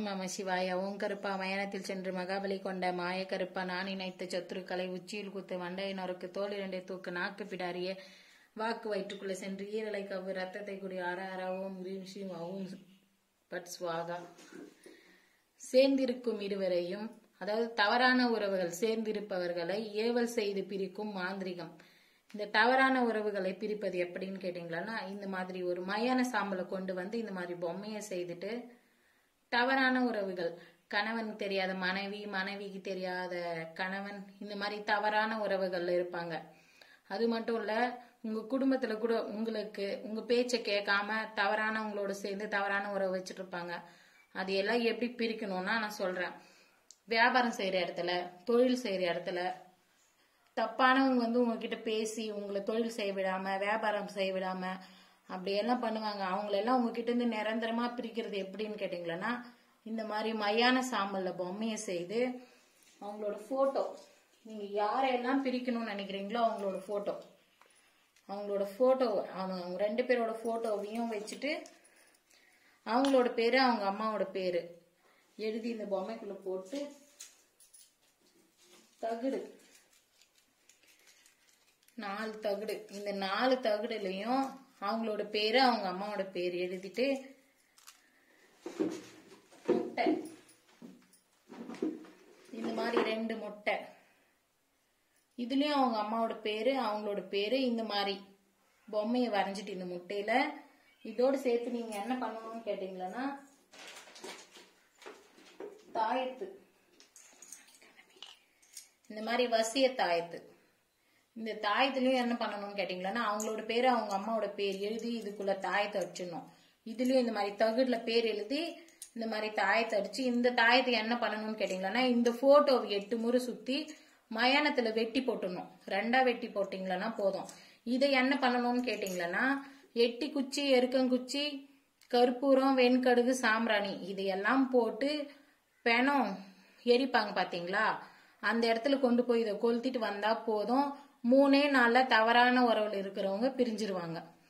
ஓம் நம சிவாய ஓம் கருப்பா மயானத்தில் சென்று மகாபலி கொண்ட மாய கருப்பா நான் நினைத்த சத்துருக்களை உச்சியில் குத்து வண்டையை நொறுக்கு தோல் இரண்டை தூக்கு நாக்கு பிடாரிய வாக்கு வயிற்றுக்குள்ளே சென்று ஈரலை கவ்வு ரத்தத்தை குடி ஆற ஆற ஓம் ரீம் ஸ்ரீம் ஓம் பட் ஸ்வாகா சேர்ந்திருக்கும் இருவரையும் அதாவது தவறான உறவுகள் சேர்ந்திருப்பவர்களை ஏவல் செய்து பிரிக்கும் மாந்திரிகம் இந்த தவறான உறவுகளை பிரிப்பது எப்படின்னு கேட்டீங்களா இந்த மாதிரி ஒரு மயான சாம்பலை கொண்டு வந்து இந்த மாதிரி பொம்மையை செய்துட்டு தவறான உறவுகள் கணவன் தெரியாத மனைவி மனைவிக்கு தெரியாத கணவன் இந்த மாதிரி தவறான உறவுகள்ல இருப்பாங்க அது மட்டும் இல்ல உங்க குடும்பத்துல கூட உங்களுக்கு உங்க பேச்சை கேட்காம தவறானவங்களோட சேர்ந்து தவறான உறவு வச்சுட்டு இருப்பாங்க அது எல்லாம் எப்படி பிரிக்கணும்னா நான் சொல்றேன் வியாபாரம் செய்யற இடத்துல தொழில் செய்யற இடத்துல தப்பானவங்க வந்து உங்ககிட்ட பேசி உங்களை தொழில் செய்ய விடாம வியாபாரம் செய்ய விடாம அப்படியெல்லாம் பண்ணுவாங்க அவங்களெல்லாம் உங்ககிட்ட இருந்து நிரந்தரமா பிரிக்கிறது எப்படின்னு கேட்டீங்களன்னா இந்த மாதிரி மையான சாம்பல்ல பொம்மையை செய்து அவங்களோட போட்டோ நீங்க யாரையெல்லாம் பிரிக்கணும்னு நினைக்கிறீங்களோ அவங்களோட போட்டோ அவங்களோட போட்டோ அவங்க ரெண்டு பேரோட போட்டோவையும் வச்சுட்டு அவங்களோட பேரு அவங்க அம்மாவோட பேரு எழுதி இந்த பொம்மைக்குள்ள போட்டு தகுடு நாலு தகுடு இந்த நாலு தகுடுலயும் அவங்களோட பேரு அவங்க அம்மாவோட பேர் எழுதிட்டு முட்டை இந்த மாதிரி ரெண்டு முட்டை இதுலயும் அவங்க அம்மாவோட பேரு அவங்களோட பேரு இந்த மாதிரி பொம்மையை வரைஞ்சிட்டு இந்த முட்டையில இதோடு சேர்த்து நீங்க என்ன பண்ணணும்னு கேட்டீங்களன்னா தாயத்து இந்த மாதிரி வசிய தாயத்து இந்த தாயத்துலயும் என்ன பண்ணணும்னு கேட்டீங்களன்னா அவங்களோட பேரு அவங்க அம்மாவோட பேர் எழுதி இதுக்குள்ள தாயத்தை வச்சிடணும் இதுலயும் இந்த மாதிரி தகுடுல பேர் எழுதி இந்த மாதிரி தாயத்தை அடிச்சு இந்த தாயத்தை என்ன பண்ணணும்னு கேட்டீங்களன்னா இந்த போட்டோவை எட்டு முறை சுத்தி மயானத்துல வெட்டி போட்டுடணும் ரெண்டா வெட்டி போட்டீங்களன்னா போதும் இதை என்ன பண்ணணும்னு கேட்டீங்களன்னா எட்டி குச்சி எருக்கங்குச்சி கற்பூரம் வெண்கடுகு சாம்பிராணி இதையெல்லாம் போட்டு பெணம் எரிப்பாங்க பாத்தீங்களா அந்த இடத்துல கொண்டு போய் இதை கொளுத்திட்டு வந்தா போதும் மூணே நாள்ல தவறான உறவுல இருக்கிறவங்க பிரிஞ்சிருவாங்க